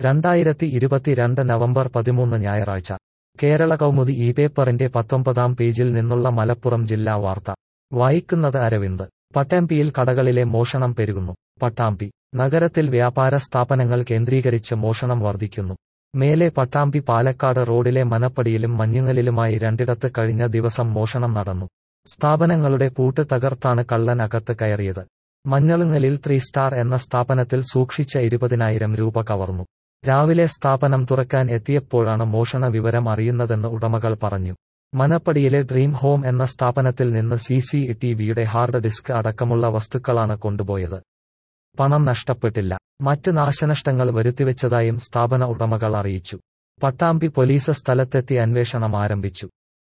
രണ്ടായിരത്തി ഇരുപത്തിരണ്ട് നവംബർ പതിമൂന്ന് ഞായറാഴ്ച കേരള കൗമുദി ഈ പേപ്പറിന്റെ പത്തൊമ്പതാം പേജിൽ നിന്നുള്ള മലപ്പുറം ജില്ലാ വാർത്ത വായിക്കുന്നത് അരവിന്ദ് പട്ടാമ്പിയിൽ കടകളിലെ മോഷണം പെരുകുന്നു പട്ടാമ്പി നഗരത്തിൽ വ്യാപാര സ്ഥാപനങ്ങൾ കേന്ദ്രീകരിച്ച് മോഷണം വർദ്ധിക്കുന്നു മേലെ പട്ടാമ്പി പാലക്കാട് റോഡിലെ മനപ്പടിയിലും മഞ്ഞുങ്ങലിലുമായി രണ്ടിടത്ത് കഴിഞ്ഞ ദിവസം മോഷണം നടന്നു സ്ഥാപനങ്ങളുടെ പൂട്ട് തകർത്താണ് കള്ളൻ അകത്ത് കയറിയത് മഞ്ഞളുങ്ങലിൽ ത്രീ സ്റ്റാർ എന്ന സ്ഥാപനത്തിൽ സൂക്ഷിച്ച ഇരുപതിനായിരം രൂപ കവർന്നു രാവിലെ സ്ഥാപനം തുറക്കാൻ എത്തിയപ്പോഴാണ് മോഷണ വിവരം അറിയുന്നതെന്ന് ഉടമകൾ പറഞ്ഞു മനപ്പടിയിലെ ഡ്രീം ഹോം എന്ന സ്ഥാപനത്തിൽ നിന്ന് സി സി ടിവിയുടെ ഹാർഡ് ഡിസ്ക് അടക്കമുള്ള വസ്തുക്കളാണ് കൊണ്ടുപോയത് പണം നഷ്ടപ്പെട്ടില്ല മറ്റ് നാശനഷ്ടങ്ങൾ വരുത്തിവെച്ചതായും സ്ഥാപന ഉടമകൾ അറിയിച്ചു പട്ടാമ്പി പോലീസ് സ്ഥലത്തെത്തി അന്വേഷണം ആരംഭിച്ചു